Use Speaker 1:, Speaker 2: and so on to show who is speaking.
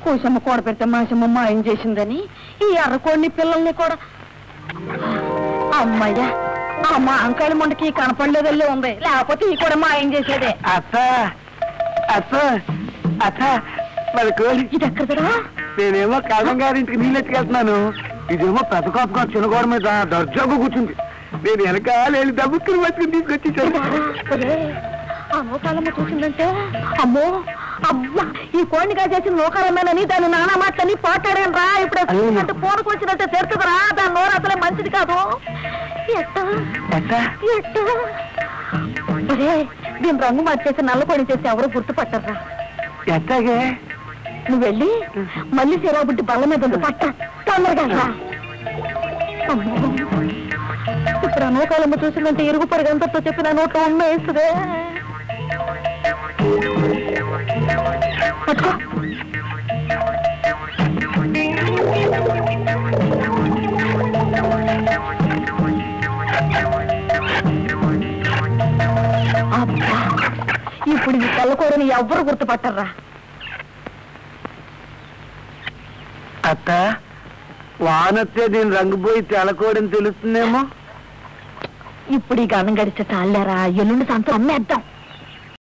Speaker 1: కూసమ్మ కూడ పెడితే మాసమ్మ మాయం చేసిందని ఈ ఎర్రకోడిని పిల్లల్ని కూడా అమ్మయ్యా ఆ మా అంకాయల ముందుకి కనపడలేదల్లే ఉంది లేకపోతే ఈ కూడా మాయం చేసేదే
Speaker 2: అత్త అత్త అత్త మరి కోడి
Speaker 1: ఇది ఎక్కడరా
Speaker 2: నేనేమో కళ్ళం గారింటికి నీళ్ళు ఎత్తుకెళ్తున్నాను ఇదేమో పెద్ద కాపుగా చిన్న గోడ మీద దర్జాగా కూర్చుంది నేను వెనకాల వెళ్ళి దబ్బుక్కుని పట్టుకుని తీసుకొచ్చేసాను
Speaker 1: ఆ నూకాలమ్మ చూసిందంటే అమ్మో అమ్మా ఈ కోడిగా చేసిన నూకాలమ్మేనని దాని నానా మాటలని పాటాడాను రా ఇప్పుడు
Speaker 2: అయ్యో.
Speaker 1: అంటే పూరకు వచ్చినట్టే తెరుతుందిరా దాని నోరు అసలే మంచిది కాదు ఎట్టా
Speaker 2: అత్త
Speaker 1: ఎట్టా ఒరే, దీని రంగు మార్చేసి నల్ల కోడి చేసి ఎవరు గుర్తుపట్టరా
Speaker 2: ఎట్టాగే
Speaker 1: నువ్వు వెళ్ళి మళ్ళీ సిరాబుట్టి బల్ల మీద ఉంది పట్ట తొందరగా రా. అమ్మో. ఇప్పుడు ఆ నూకాలమ్మ చూసిందంటే ఇరుగు పొరుగంతతో చెప్పి నా నోట్లో ఉమ్మ వేస్తుందే పట్టుకో అబ్బా ఇప్పుడు ఈ తెల్లకూరని ఎవ్వరు గుర్తుపట్టర్రా
Speaker 2: అత్త వానొస్తే దీని రంగు పోయి తెల్లకోడని తెలుస్తుందేమో
Speaker 1: ఇప్పుడు ఈ గన్నం గడిచే తాళ్ళారా ఎల్లుండి సంతం అమ్మేద్దాం